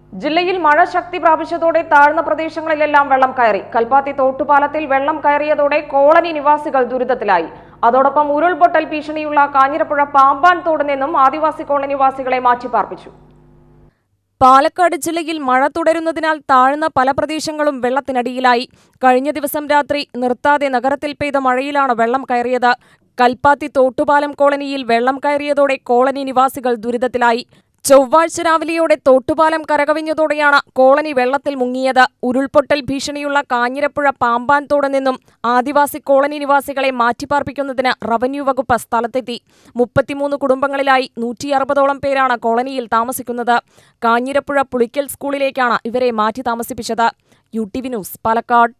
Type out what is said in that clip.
ജില്ലയിൽ മഴ ശക്തി പ്രാപിച്ചതോടെ താഴ്ന്ന പ്രദേശങ്ങളിലെല്ലാം വെള്ളം കയറി കൽപ്പാത്തി തോട്ടുപാലത്തിൽ വെള്ളം കയറിയതോടെ കോളനി നിവാസികൾ ദുരിതത്തിലായി അതോടൊപ്പം ഉരുൾപൊട്ടൽ ഭീഷണിയുള്ള കാഞ്ഞിരപ്പുഴ പാമ്പാൻ തോട് നിന്നും ആദിവാസി കോളനി നിവാസികളെ മാറ്റിപ്പാർപ്പിച്ചു പാലക്കാട് ജില്ലയിൽ മഴ തുടരുന്നതിനാൽ താഴ്ന്ന പല പ്രദേശങ്ങളും വെള്ളത്തിനടിയിലായി കഴിഞ്ഞ ദിവസം രാത്രി നിർത്താതെ നഗരത്തിൽ പെയ്ത മഴയിലാണ് വെള്ളം കയറിയത് കൽപ്പാത്തി തോട്ടുപാലം കോളനിയിൽ വെള്ളം കയറിയതോടെ കോളനി നിവാസികൾ ദുരിതത്തിലായി ചൊവ്വാഴ്ച രാവിലെയോടെ തോട്ടുപാലം കരകവിഞ്ഞതോടെയാണ് കോളനി വെള്ളത്തിൽ മുങ്ങിയത് ഉരുൾപൊട്ടൽ ഭീഷണിയുള്ള കാഞ്ഞിരപ്പുഴ പാമ്പാൻ തോട് നിന്നും ആദിവാസി കോളനി നിവാസികളെ മാറ്റിപ്പാർപ്പിക്കുന്നതിന് റവന്യൂ വകുപ്പ് സ്ഥലത്തെത്തി മുപ്പത്തിമൂന്ന് കുടുംബങ്ങളിലായി നൂറ്റി അറുപതോളം പേരാണ് കോളനിയിൽ താമസിക്കുന്നത് കാഞ്ഞിരപ്പുഴ പുളിക്കൽ സ്കൂളിലേക്കാണ് ഇവരെ മാറ്റി താമസിപ്പിച്ചത് U T V news Palakkad